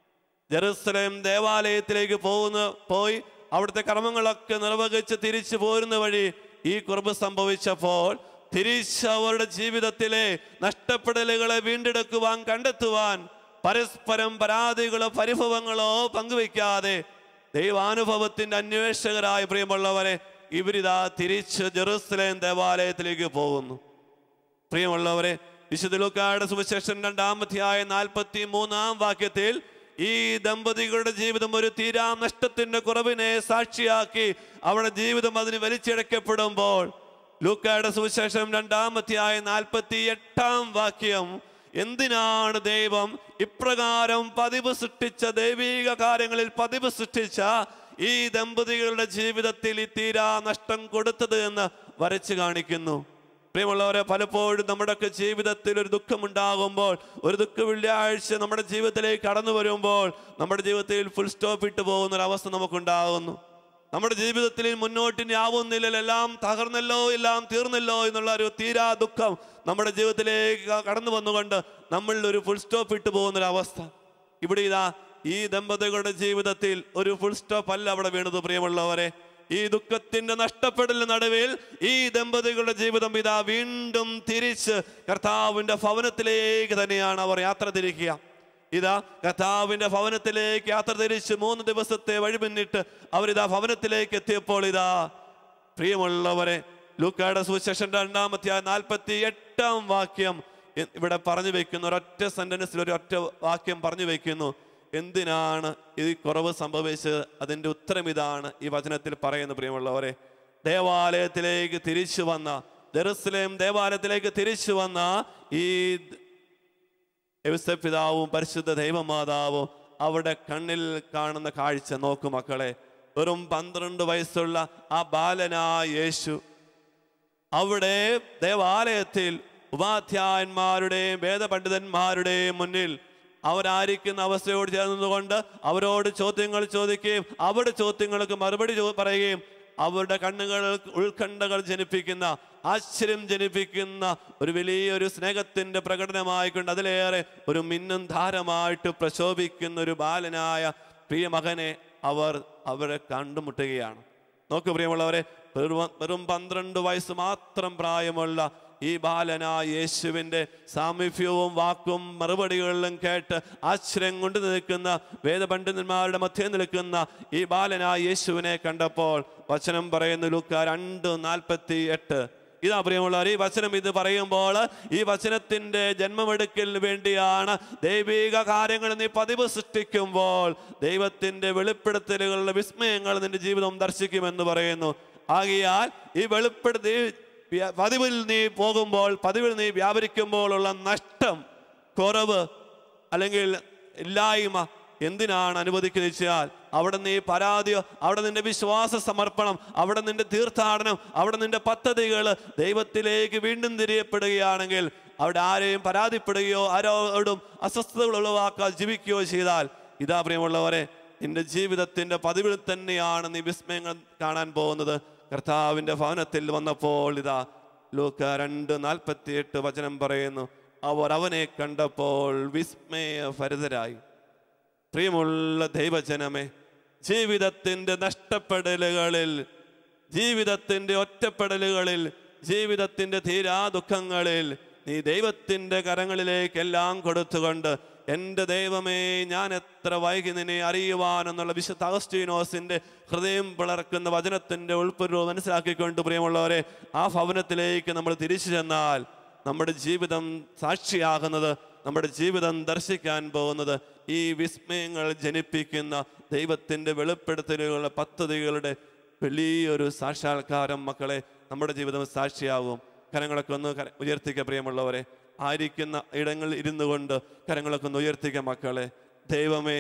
A: ജെറുസലേം ദേവാലയത്തിലേക്ക് പോകുന്ന പോയി അവിടുത്തെ കർമ്മങ്ങളൊക്കെ നിർവഹിച്ച് തിരിച്ചു പോരുന്ന വഴി ഈ കുറവ് സംഭവിച്ചപ്പോൾ തിരിച്ച് അവരുടെ ജീവിതത്തിലെ നഷ്ടപ്പെടലുകളെ വീണ്ടെടുക്കുവാൻ കണ്ടെത്തുവാൻ പരസ്പരം പരാതികളോ പരിഭവങ്ങളോ പങ്കുവെക്കാതെ ദൈവാനുഭവത്തിന്റെ അന്വേഷകരായ പ്രിയമുള്ളവരെ ഇവരിതാ തിരിച്ച് ജെറുസലേം ദേവാലയത്തിലേക്ക് പോകുന്നു പ്രിയമുള്ളവരെ വിശുദ്ധ ലൂക്കായുടെ സുവിശേഷം രണ്ടാമധ്യായ നാൽപ്പത്തി മൂന്നാം വാക്യത്തിൽ ഈ ദമ്പതികളുടെ ജീവിതം ഒരു തീരാ നഷ്ടത്തിന്റെ കുറവിനെ സാക്ഷിയാക്കി അവരുടെ ജീവിതം അതിന് വലിച്ചിഴക്കപ്പെടുമ്പോൾ ലൂക്കായുടെ സുവിശേഷം രണ്ടാമധ്യായ നാൽപ്പത്തി എട്ടാം വാക്യം എന്തിനാണ് ദൈവം ഇപ്രകാരം പതിവ് സൃഷ്ടിച്ച ദൈവീക കാര്യങ്ങളിൽ പതിവ് സൃഷ്ടിച്ച ഈ ദമ്പതികളുടെ ജീവിതത്തിൽ ഈ തീരാ നഷ്ടം കൊടുത്തത് എന്ന് വരച്ചു കാണിക്കുന്നു പ്രിയമുള്ളവരെ പലപ്പോഴും നമ്മുടെയൊക്കെ ജീവിതത്തിൽ ഒരു ദുഃഖമുണ്ടാകുമ്പോൾ ഒരു ദുഃഖ വെള്ളിയാഴ്ച നമ്മുടെ ജീവിതത്തിലേക്ക് കടന്നു വരുമ്പോൾ നമ്മുടെ ജീവിതത്തിൽ ഫുൾ സ്റ്റോപ്പ് ഇട്ട് പോകുന്ന ഒരു അവസ്ഥ നമുക്കുണ്ടാകുന്നു നമ്മുടെ ജീവിതത്തിൽ ഇനി മുന്നോട്ട് ഇനി ആവുന്നില്ലല്ലോ എല്ലാം തകർന്നല്ലോ എല്ലാം തീർന്നല്ലോ എന്നുള്ള ഒരു തീരാ ദുഃഖം നമ്മുടെ ജീവിതത്തിലേക്ക് ക- കടന്നു വന്നുകൊണ്ട് നമ്മളിൽ ഒരു ഫുൾ സ്റ്റോപ്പ് ഇട്ട് പോകുന്ന ഒരു അവസ്ഥ ഇവിടെ ഇതാ ഈ ദമ്പതികളുടെ ജീവിതത്തിൽ ഒരു ഫുൾ സ്റ്റോപ്പ് അല്ല അവിടെ വീണത് പ്രിയമുള്ളവരെ ഈ ദുഃഖത്തിന്റെ നഷ്ടപ്പെടലിന് നടുവിൽ ഈ ദമ്പതികളുടെ ജീവിതം ഇതാ വീണ്ടും തിരിച്ച് കർത്താവിന്റെ ഭവനത്തിലേക്ക് തന്നെയാണ് അവർ യാത്ര തിരിക്കുക ഇതാ കർത്താവിന്റെ ഭവനത്തിലേക്ക് യാത്ര തിരിച്ച് മൂന്ന് ദിവസത്തെ വഴി പിന്നിട്ട് അവരിതാ ഭവനത്തിലേക്ക് എത്തിയപ്പോൾ ഇതാ പ്രിയമുള്ളവരെ ലൂക്കായുടെ സുവിശേഷം രണ്ടാമത്തെ നാൽപ്പത്തി എട്ടാം വാക്യം ഇ- ഇവിടെ പറഞ്ഞു വെക്കുന്നു ഒരൊറ്റ സെന്റൻസിൽ ഒരു ഒറ്റ വാക്യം പറഞ്ഞു വെക്കുന്നു എന്തിനാണ് ഈ കുറവ് സംഭവിച്ചത് അതിൻ്റെ ഉത്തരം ഇതാണ് ഈ വചനത്തിൽ പറയുന്ന പ്രിയമുള്ളവരെ ദേവാലയത്തിലേക്ക് തിരിച്ചു വന്ന ജെറുസലേം ദേവാലയത്തിലേക്ക് തിരിച്ചു വന്ന ഈ യൗസേപ്പ് പിതാവും പരിശുദ്ധ ദൈവമാതാവും അവിടെ കണ്ണിൽ കാണുന്ന കാഴ്ച നോക്കു മക്കളെ വെറും പന്ത്രണ്ട് വയസ്സുള്ള ആ ബാലനായ യേശു അവിടെ ദേവാലയത്തിൽ ഉപാധ്യായന്മാരുടെയും വേദപണ്ഡിതന്മാരുടെയും മുന്നിൽ അവരായിരിക്കുന്ന അവസ്ഥയോട് ചേർന്നതുകൊണ്ട് അവരോട് ചോദ്യങ്ങൾ ചോദിക്കുകയും അവരുടെ ചോദ്യങ്ങൾക്ക് മറുപടി ചോ- പറയുകയും അവരുടെ കണ്ണുകൾ ഉത്കണ്ഠകൾ ജനിപ്പിക്കുന്ന ആശ്ചര്യം ജനിപ്പിക്കുന്ന ഒരു വലിയൊരു സ്നേഹത്തിന്റെ പ്രകടനമായിക്കൊണ്ട് അതിലേറെ ഒരു മിന്നും ധാരമായിട്ട് പ്രശോഭിക്കുന്ന ഒരു ബാലനായ പ്രിയ മകനെ അവർ അവരെ കണ്ടുമുട്ടുകയാണ് നോക്കൂ പ്രിയമുള്ളവരെ വെറും വെറും പന്ത്രണ്ട് വയസ്സ് മാത്രം പ്രായമുള്ള ഈ ബാലനായ യേശുവിൻ്റെ സാമീപ്യവും വാക്കും മറുപടികളിലും കേട്ട് ആശ്ചര്യം കൊണ്ട് നിൽക്കുന്ന വേദപണ്ഡിതന്മാരുടെ മധ്യേ നിൽക്കുന്ന ഈ ബാലനായ യേശുവിനെ കണ്ടപ്പോൾ വചനം പറയുന്നു ലൂക്ക രണ്ട് നാൽപ്പത്തി എട്ട് ഇതാ പ്രിയമുള്ളവർ ഈ വചനം ഇത് പറയുമ്പോൾ ഈ വചനത്തിന്റെ ജന്മമെടുക്കലിന് വേണ്ടിയാണ് ദൈവിക കാര്യങ്ങൾ നീ പതിവ് സൃഷ്ടിക്കുമ്പോൾ ദൈവത്തിന്റെ വെളിപ്പെടുത്തലുകളുടെ വിസ്മയങ്ങൾ നിന്റെ ജീവിതം ദർശിക്കുമെന്ന് പറയുന്നു ആകിയാൽ ഈ വെളിപ്പെടുത്തി വ്യ- പതിവിൽ നീ പോകുമ്പോൾ പതിവിൽ നീ വ്യാപരിക്കുമ്പോഴുള്ള നഷ്ടം കുറവ് അല്ലെങ്കിൽ ഇല്ലായ്മ എന്തിനാണ് അനുവദിക്കുന്നത് വെച്ചാൽ അവിടെ നീ പരാതിയോ അവിടെ നിന്റെ വിശ്വാസ സമർപ്പണം അവിടെ നിന്റെ തീർത്ഥാടനം അവിടെ നിന്റെ പദ്ധതികൾ ദൈവത്തിലേക്ക് വീണ്ടും തിരിയപ്പെടുകയാണെങ്കിൽ അവിടെ ആരെയും പരാതിപ്പെടുകയോ ആരോടും അസ്വസ്ഥതകൾ ഉളവാക്കാതെ ജീവിക്കുകയോ ചെയ്താൽ ഇതാ പ്രിയമുള്ളവരെ നിന്റെ ജീവിതത്തിന്റെ പതിവിൽ തന്നെയാണ് നീ വിസ്മയങ്ങൾ കാണാൻ പോകുന്നത് കർത്താവിന്റെ ഭവനത്തിൽ വന്നപ്പോൾ ഇതാ ലൂക്ക രണ്ട് നാൽപ്പത്തി എട്ട് വചനം പറയുന്നു അവർ അവനെ കണ്ടപ്പോൾ വിസ്മയഭരിതരായി പ്രിയമുള്ള ദൈവജനമേ ജീവിതത്തിൻ്റെ നഷ്ടപ്പെടലുകളിൽ ജീവിതത്തിൻ്റെ ഒറ്റപ്പെടലുകളിൽ ജീവിതത്തിൻ്റെ തീരാ ദുഃഖങ്ങളിൽ നീ ദൈവത്തിൻ്റെ കരങ്ങളിലേക്കെല്ലാം കൊടുത്തുകൊണ്ട് എൻ്റെ ദൈവമേ ഞാൻ എത്ര വൈകി നിന്നെ അറിയുവാൻ എന്നുള്ള വിശുദ്ധ അഗസ്റ്റീനോസിൻ്റെ ഹൃദയം പിളർക്കുന്ന വചനത്തിൻ്റെ ഉൾപ്പൊരു മനസ്സിലാക്കിക്കൊണ്ട് പ്രിയമുള്ളവരെ ആ ഭവനത്തിലേക്ക് നമ്മൾ തിരിച്ചു ചെന്നാൽ നമ്മുടെ ജീവിതം സാക്ഷിയാകുന്നത് നമ്മുടെ ജീവിതം ദർശിക്കാൻ പോകുന്നത് ഈ വിസ്മയങ്ങൾ ജനിപ്പിക്കുന്ന ദൈവത്തിൻ്റെ വെളിപ്പെടുത്തലുകളുടെ പദ്ധതികളുടെ വലിയൊരു സാക്ഷാത്കാരം മക്കളെ നമ്മുടെ ജീവിതം സാക്ഷിയാകും കരങ്ങളൊക്കെ ഒന്ന് കര- ഉയർത്തിക്ക പ്രിയമുള്ളവരെ ആയിരിക്കുന്ന ഇടങ്ങളിൽ ഇരുന്നു കൊണ്ട് കരങ്ങളൊക്കെ ഒന്ന് ഉയർത്തിക്ക മക്കളെ ദൈവമേ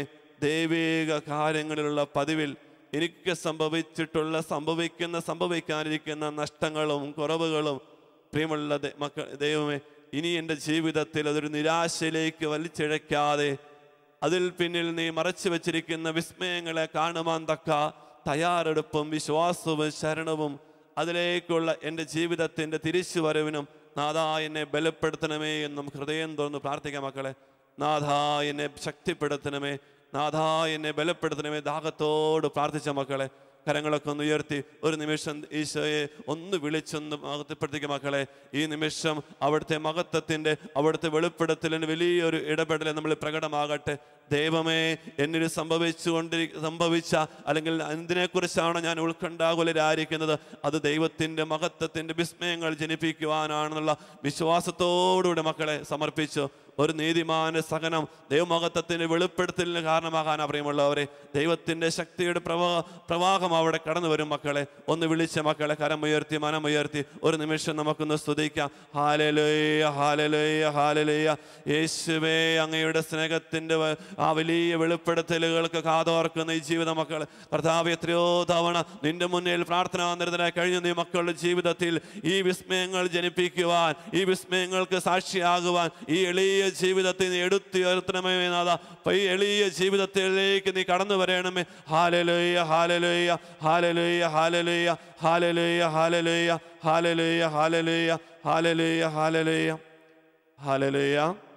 A: ദൈവിക കാര്യങ്ങളിലുള്ള പതിവിൽ എനിക്ക് സംഭവിച്ചിട്ടുള്ള സംഭവിക്കുന്ന സംഭവിക്കാനിരിക്കുന്ന നഷ്ടങ്ങളും കുറവുകളും പ്രിയമുള്ള ദൈ- മക്കൾ ദൈവമേ ഇനി എൻ്റെ ജീവിതത്തിൽ അതൊരു നിരാശയിലേക്ക് വലിച്ചിഴയ്ക്കാതെ അതിൽ പിന്നിൽ നീ മറച്ചു വച്ചിരിക്കുന്ന വിസ്മയങ്ങളെ കാണുവാൻ തക്ക തയ്യാറെടുപ്പും വിശ്വാസവും ശരണവും അതിലേക്കുള്ള എൻ്റെ ജീവിതത്തിൻ്റെ തിരിച്ചുവരവിനും നാഥാ എന്നെ ബലപ്പെടുത്തണമേ എന്നും ഹൃദയം തുറന്ന് പ്രാർത്ഥിക്കാം മക്കളെ നാഥാ എന്നെ ശക്തിപ്പെടുത്തണമേ നാഥാ എന്നെ ബലപ്പെടുത്തണമേ ദാഹത്തോട് പ്രാർത്ഥിച്ച മക്കളെ കരങ്ങളൊക്കെ ഒന്ന് ഉയർത്തി ഒരു നിമിഷം ഈശോയെ ഒന്ന് വിളിച്ചൊന്ന് മഹത്വപ്പെടുത്തിക്കുക മക്കളെ ഈ നിമിഷം അവിടുത്തെ മഹത്വത്തിൻ്റെ അവിടുത്തെ വെളിപ്പെടുത്തലിന് വലിയൊരു ഇടപെടൽ നമ്മൾ പ്രകടമാകട്ടെ ദൈവമേ എന്നിൽ സംഭവിച്ചുകൊണ്ടിരി സംഭവിച്ച അല്ലെങ്കിൽ എന്തിനെക്കുറിച്ചാണ് ഞാൻ ഉത്കണ്ഠാകുലരായിരിക്കുന്നത് അത് ദൈവത്തിൻ്റെ മഹത്വത്തിൻ്റെ വിസ്മയങ്ങൾ ജനിപ്പിക്കുവാനാണെന്നുള്ള വിശ്വാസത്തോടുകൂടി മക്കളെ സമർപ്പിച്ചു ഒരു നീതിമാന്റെ സഹനം ദൈവമഹത്വത്തിന് വെളിപ്പെടുത്തലിന് കാരണമാകാൻ പ്രിയമുള്ളവരെ ദൈവത്തിൻ്റെ ശക്തിയുടെ പ്രവാ പ്രവാഹം അവിടെ കടന്നു വരും മക്കളെ ഒന്ന് വിളിച്ച മക്കളെ കരമുയർത്തി മനമുയർത്തി ഒരു നിമിഷം നമുക്കൊന്ന് സ്തുതിക്കാം ഹാലലോയ ഹാലലോയ ഹാലലോയ യേശുവേ അങ്ങയുടെ സ്നേഹത്തിൻ്റെ വ- ആ വലിയ വെളിപ്പെടുത്തലുകൾക്ക് കാതോർക്കുന്ന ഈ ജീവിത മക്കൾ കർത്താവ് എത്രയോ തവണ നിന്റെ മുന്നിൽ പ്രാർത്ഥനാനിരതരായി കഴിഞ്ഞ നീ മക്കളുടെ ജീവിതത്തിൽ ഈ വിസ്മയങ്ങൾ ജനിപ്പിക്കുവാൻ ഈ വിസ്മയങ്ങൾക്ക് സാക്ഷിയാകുവാൻ ഈ എളിയ ജീവിതത്തെ നീ എടുത്തുയർത്തണമേ നാഥ അപ്പൊ ഈ എളിയ ജീവിതത്തിലേക്ക് നീ കടന്നു വരണമേ ഹാലലോയ ഹാലലോയ ഹാലലോയ ഹാലലോയ ഹാലലോയ ഹാലലോയ ഹാലലോയ ഹാലലോയ ഹാലലോയ ഹാലലോയ ഹാലലോയ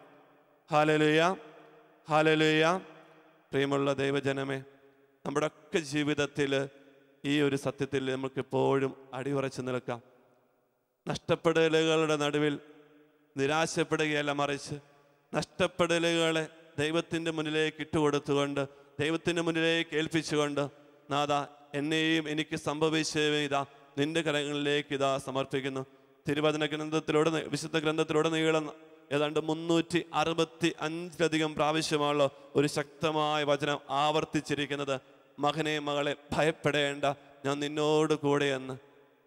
A: ഹാലലോയ ഹാലലോയ പ്രിയമുള്ള ദൈവജനമേ നമ്മുടെ ഒക്കെ ജീവിതത്തിൽ ഈ ഒരു സത്യത്തിൽ നമുക്ക് എപ്പോഴും അടിയുറച്ചു നിൽക്കാം നഷ്ടപ്പെടലുകളുടെ നടുവിൽ നിരാശപ്പെടുകയല്ല മറിച്ച് നഷ്ടപ്പെടലുകളെ ദൈവത്തിൻ്റെ മുന്നിലേക്ക് ഇട്ടുകൊടുത്തുകൊണ്ട് ദൈവത്തിൻ്റെ മുന്നിലേക്ക് ഏൽപ്പിച്ചുകൊണ്ട് നാഥ എന്നെയും എനിക്ക് സംഭവിച്ചവ ഇതാ നിന്റെ കരങ്ങളിലേക്ക് ഇതാ സമർപ്പിക്കുന്നു തിരുവചന ഗ്രന്ഥത്തിലൂടെ നി- വിശുദ്ധ ഗ്രന്ഥത്തിലൂടെ നീളം ഏതാണ്ട് മുന്നൂറ്റി അറുപത്തി അഞ്ചിലധികം പ്രാവശ്യമുള്ള ഒരു ശക്തമായ വചനം ആവർത്തിച്ചിരിക്കുന്നത് മകനെ മകളെ ഭയപ്പെടേണ്ട ഞാൻ നിന്നോട് കൂടെയെന്ന്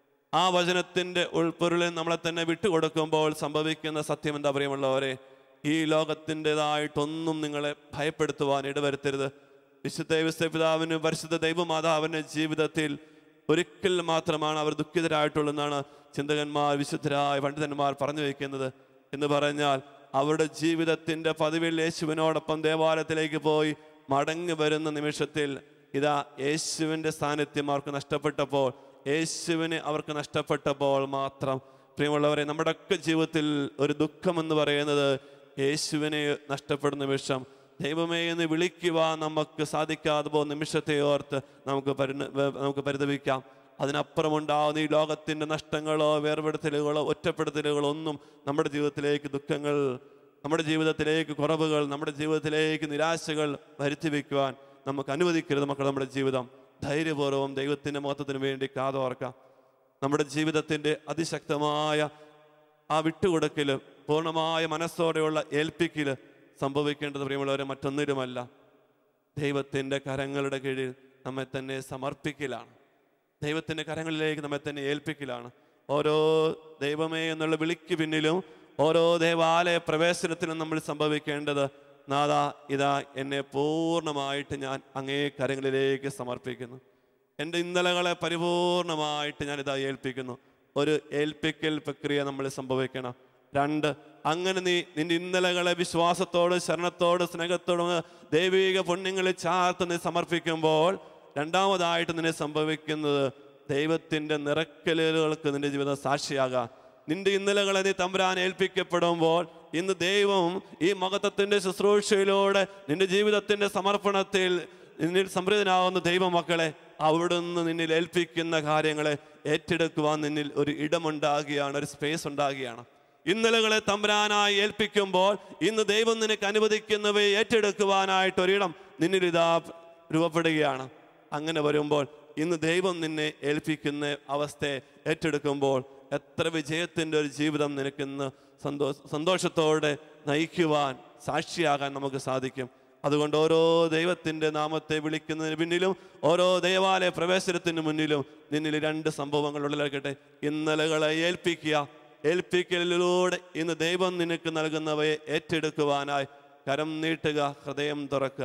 A: ആ വചനത്തിന്റെ ഉൾപ്പൊരുളിൽ നമ്മളെ തന്നെ വിട്ടുകൊടുക്കുമ്പോൾ സംഭവിക്കുന്ന സത്യം എന്താ പ്രിയമുള്ളവരെ ഈ ലോകത്തിൻ്റെതായിട്ടൊന്നും നിങ്ങളെ ഭയപ്പെടുത്തുവാൻ ഇടവരുത്തരുത് വിശുദ്ധ പിതാവിന് പരിശുദ്ധ ദൈവമാതാവിൻ്റെ ജീവിതത്തിൽ ഒരിക്കൽ മാത്രമാണ് അവർ ദുഃഖിതരായിട്ടുള്ളതെന്നാണ് ചിന്തകന്മാർ വിശുദ്ധരായ പണ്ഡിതന്മാർ പറഞ്ഞു വയ്ക്കുന്നത് എന്ന് പറഞ്ഞാൽ അവരുടെ ജീവിതത്തിൻ്റെ പതിവിൽ യേശുവിനോടൊപ്പം ദേവാലയത്തിലേക്ക് പോയി മടങ്ങി വരുന്ന നിമിഷത്തിൽ ഇതാ യേശുവിൻ്റെ സാന്നിധ്യം അവർക്ക് നഷ്ടപ്പെട്ടപ്പോൾ യേശുവിനെ അവർക്ക് നഷ്ടപ്പെട്ടപ്പോൾ മാത്രം പ്രിയമുള്ളവരെ നമ്മുടെയൊക്കെ ജീവിതത്തിൽ ഒരു ദുഃഖം എന്ന് പറയുന്നത് യേശുവിനെ നഷ്ടപ്പെടുന്ന നിമിഷം ദൈവമേ എന്ന് വിളിക്കുവാൻ നമുക്ക് സാധിക്കാതെ പോകുന്ന നിമിഷത്തെ ഓർത്ത് നമുക്ക് പരിണ വ- നമുക്ക് പരിതപിക്കാം അതിനപ്പുറമുണ്ടാവുന്ന ഈ ലോകത്തിൻ്റെ നഷ്ടങ്ങളോ വേർപെടുത്തലുകളോ ഒറ്റപ്പെടുത്തലുകളോ ഒന്നും നമ്മുടെ ജീവിതത്തിലേക്ക് ദുഃഖങ്ങൾ നമ്മുടെ ജീവിതത്തിലേക്ക് കുറവുകൾ നമ്മുടെ ജീവിതത്തിലേക്ക് നിരാശകൾ വരുത്തി വയ്ക്കുവാൻ നമുക്ക് അനുവദിക്കരുത് മക്കൾ നമ്മുടെ ജീവിതം ധൈര്യപൂർവ്വം ദൈവത്തിൻ്റെ മഹത്വത്തിന് വേണ്ടി കാതോർക്കാം നമ്മുടെ ജീവിതത്തിൻ്റെ അതിശക്തമായ ആ വിട്ടുകൊടുക്കൽ പൂർണ്ണമായ മനസ്സോടെയുള്ള ഏൽപ്പിക്കൽ സംഭവിക്കേണ്ടത് പ്രിയമുള്ളവരെ മറ്റൊന്നിലുമല്ല ദൈവത്തിൻ്റെ കരങ്ങളുടെ കീഴിൽ നമ്മെ തന്നെ സമർപ്പിക്കലാണ് ദൈവത്തിൻ്റെ കരങ്ങളിലേക്ക് നമ്മെ തന്നെ ഏൽപ്പിക്കലാണ് ഓരോ ദൈവമേ എന്നുള്ള വിളിക്ക് പിന്നിലും ഓരോ ദേവാലയ പ്രവേശനത്തിലും നമ്മൾ സംഭവിക്കേണ്ടത് നാദാ ഇതാ എന്നെ പൂർണ്ണമായിട്ട് ഞാൻ അങ്ങേ കരങ്ങളിലേക്ക് സമർപ്പിക്കുന്നു എൻ്റെ ഇന്നലകളെ പരിപൂർണമായിട്ട് ഞാൻ ഇതാ ഏൽപ്പിക്കുന്നു ഒരു ഏൽപ്പിക്കൽ പ്രക്രിയ നമ്മൾ സംഭവിക്കണം രണ്ട് അങ്ങനെ നീ നിന്റെ ഇന്നലകളെ വിശ്വാസത്തോട് ശരണത്തോട് സ്നേഹത്തോടും ദൈവിക പുണ്യങ്ങളിൽ ചാർത്ത് നീ സമർപ്പിക്കുമ്പോൾ രണ്ടാമതായിട്ട് നിന്നെ സംഭവിക്കുന്നത് ദൈവത്തിൻ്റെ നിറക്കലുകൾക്ക് നിന്റെ ജീവിതം സാക്ഷിയാകാം നിന്റെ ഇന്നലകളെ നീ തമ്പുരാൻ ഏൽപ്പിക്കപ്പെടുമ്പോൾ ഇന്ന് ദൈവം ഈ മഹത്വത്തിൻ്റെ ശുശ്രൂഷയിലൂടെ നിന്റെ ജീവിതത്തിൻ്റെ സമർപ്പണത്തിൽ നിന്നിൽ സംപ്രീതനാകുന്ന ദൈവമക്കളെ അവിടുന്ന് നിന്നിൽ ഏൽപ്പിക്കുന്ന കാര്യങ്ങളെ ഏറ്റെടുക്കുവാൻ നിന്നിൽ ഒരു ഇടമുണ്ടാകുകയാണ് ഒരു സ്പേസ് ഉണ്ടാകുകയാണ് ഇന്നലകളെ തമ്പുരാനായി ഏൽപ്പിക്കുമ്പോൾ ഇന്ന് ദൈവം നിനക്ക് അനുവദിക്കുന്നവയെ ഏറ്റെടുക്കുവാനായിട്ട് ഒരിടം നിന്നിൽ ഇതാ രൂപപ്പെടുകയാണ് അങ്ങനെ വരുമ്പോൾ ഇന്ന് ദൈവം നിന്നെ ഏൽപ്പിക്കുന്ന അവസ്ഥയെ ഏറ്റെടുക്കുമ്പോൾ എത്ര വിജയത്തിൻ്റെ ഒരു ജീവിതം നിനക്കിന്ന് സന്തോഷ സന്തോഷത്തോടെ നയിക്കുവാൻ സാക്ഷിയാകാൻ നമുക്ക് സാധിക്കും അതുകൊണ്ട് ഓരോ ദൈവത്തിൻ്റെ നാമത്തെ വിളിക്കുന്നതിന് പിന്നിലും ഓരോ ദേവാലയ പ്രവേശനത്തിന് മുന്നിലും നിന്നിൽ രണ്ട് സംഭവങ്ങൾ ഉള്ളിലാക്കട്ടെ ഇന്നലകളെ ഏൽപ്പിക്കുക ഏൽപ്പിക്കലിലൂടെ ഇന്ന് ദൈവം നിനക്ക് നൽകുന്നവയെ ഏറ്റെടുക്കുവാനായി കരം നീട്ടുക ഹൃദയം തുറക്കുക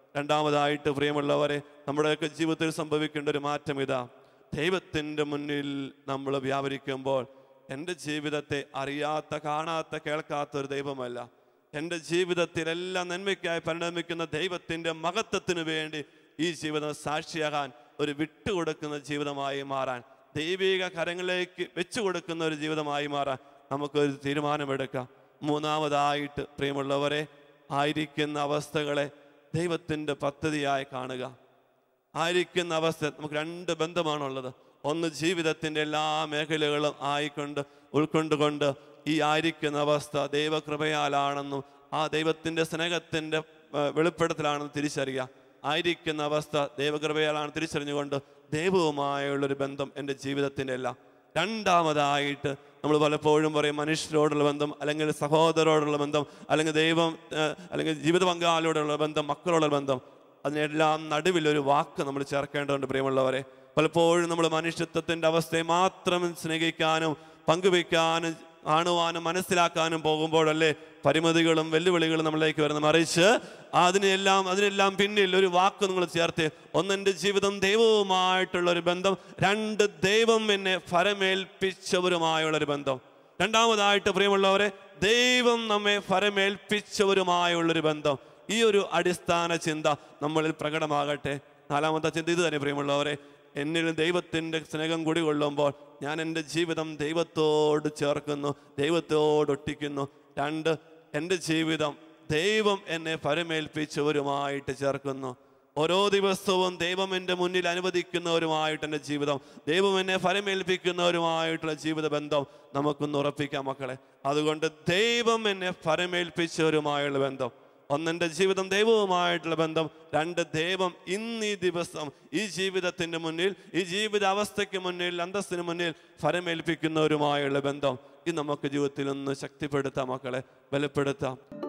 A: രണ്ടാമതായിട്ട് പ്രിയമുള്ളവരെ നമ്മുടെയൊക്കെ ജീവിതത്തിൽ സംഭവിക്കേണ്ട ഒരു മാറ്റം ഇതാ ദൈവത്തിൻ്റെ മുന്നിൽ നമ്മൾ വ്യാപരിക്കുമ്പോൾ എൻ്റെ ജീവിതത്തെ അറിയാത്ത കാണാത്ത കേൾക്കാത്ത ഒരു ദൈവമല്ല എൻ്റെ ജീവിതത്തിലെല്ലാം നന്മയ്ക്കായി പരിണമിക്കുന്ന ദൈവത്തിൻ്റെ മഹത്വത്തിന് വേണ്ടി ഈ ജീവിതം സാക്ഷിയാകാൻ ഒരു വിട്ടുകൊടുക്കുന്ന ജീവിതമായി മാറാൻ ദൈവിക കരങ്ങളിലേക്ക് വെച്ചു കൊടുക്കുന്ന ഒരു ജീവിതമായി മാറാൻ നമുക്കൊരു തീരുമാനമെടുക്കാം മൂന്നാമതായിട്ട് പ്രിയമുള്ളവരെ ആയിരിക്കുന്ന അവസ്ഥകളെ ദൈവത്തിൻ്റെ പദ്ധതിയായി കാണുക ആയിരിക്കുന്ന അവസ്ഥ നമുക്ക് രണ്ട് ബന്ധമാണുള്ളത് ഒന്ന് ജീവിതത്തിൻ്റെ എല്ലാ മേഖലകളും ആയിക്കൊണ്ട് ഉൾക്കൊണ്ടുകൊണ്ട് ഈ ആയിരിക്കുന്ന അവസ്ഥ ദൈവകൃപയാലാണെന്നും ആ ദൈവത്തിൻ്റെ സ്നേഹത്തിൻ്റെ ആ, വെളിപ്പെടുത്തലാണെന്ന് തിരിച്ചറിയുക ആയിരിക്കുന്ന അവസ്ഥ ദൈവകൃപയാലാണ് തിരിച്ചറിഞ്ഞുകൊണ്ട് ദൈവവുമായുള്ളൊരു ബന്ധം എൻ്റെ ജീവിതത്തിൻ്റെ അല്ല രണ്ടാമതായിട്ട് നമ്മൾ പലപ്പോഴും പറയും മനുഷ്യരോടുള്ള ബന്ധം അല്ലെങ്കിൽ സഹോദരോടുള്ള ബന്ധം അല്ലെങ്കിൽ ദൈവം ആ, അല്ലെങ്കിൽ ജീവിത പങ്കാളിയോടുള്ള ബന്ധം മക്കളോടുള്ള ബന്ധം അതിനെല്ലാം നടുവിൽ ഒരു വാക്ക് നമ്മൾ ചേർക്കേണ്ടതുണ്ട് പ്രിയമുള്ളവരെ പലപ്പോഴും നമ്മൾ മനുഷ്യത്വത്തിൻ്റെ അവസ്ഥയെ മാത്രം സ്നേഹിക്കാനും പങ്കുവയ്ക്കാനും കാണുവാനും മനസ്സിലാക്കാനും പോകുമ്പോഴല്ലേ പരിമിതികളും വെല്ലുവിളികളും നമ്മളിലേക്ക് വരുന്നത് മറിച്ച് അതിനെല്ലാം അതിനെല്ലാം പിന്നിൽ ഒരു വാക്ക് നിങ്ങൾ ചേർത്ത് ഒന്ന് എൻ്റെ ജീവിതം ദൈവവുമായിട്ടുള്ള ഒരു ബന്ധം രണ്ട് ദൈവം എന്നെ ഫലമേൽപ്പിച്ചവരുമായുള്ള ഒരു ബന്ധം രണ്ടാമതായിട്ട് പ്രിയമുള്ളവരെ ദൈവം നമ്മെ ഫലമേൽപ്പിച്ചവരുമായുള്ളൊരു ബന്ധം ഈ ഒരു അടിസ്ഥാന ചിന്ത നമ്മളിൽ പ്രകടമാകട്ടെ നാലാമത്തെ ചിന്ത ഇത് തന്നെ പ്രിയമുള്ളവരെ എന്നിൽ ദൈവത്തിൻ്റെ സ്നേഹം കുടികൊള്ളുമ്പോൾ ഞാൻ എൻ്റെ ജീവിതം ദൈവത്തോട് ചേർക്കുന്നു ദൈവത്തോട് ഒട്ടിക്കുന്നു രണ്ട് എൻ്റെ ജീവിതം ദൈവം എന്നെ ഫലമേൽപ്പിച്ചവരുമായിട്ട് ചേർക്കുന്നു ഓരോ ദിവസവും ദൈവം എൻ്റെ മുന്നിൽ അനുവദിക്കുന്നവരുമായിട്ട് എൻ്റെ ജീവിതം ദൈവം എന്നെ ഫലമേൽപ്പിക്കുന്നവരുമായിട്ടുള്ള ജീവിത ബന്ധം നമുക്കൊന്ന് ഉറപ്പിക്കാം മക്കളെ അതുകൊണ്ട് ദൈവം എന്നെ ഫലമേൽപ്പിച്ചവരുമായുള്ള ബന്ധം ഒന്നെൻ്റെ ജീവിതം ദൈവവുമായിട്ടുള്ള ബന്ധം രണ്ട് ദൈവം ഇന്ന് ഈ ദിവസം ഈ ജീവിതത്തിൻ്റെ മുന്നിൽ ഈ ജീവിത അവസ്ഥയ്ക്ക് മുന്നിൽ അന്തസ്സിന് മുന്നിൽ ഫലമേൽപ്പിക്കുന്നവരുമായുള്ള ബന്ധം ഇത് നമുക്ക് ജീവിതത്തിൽ ഒന്ന് ശക്തിപ്പെടുത്താം മക്കളെ ബലപ്പെടുത്താം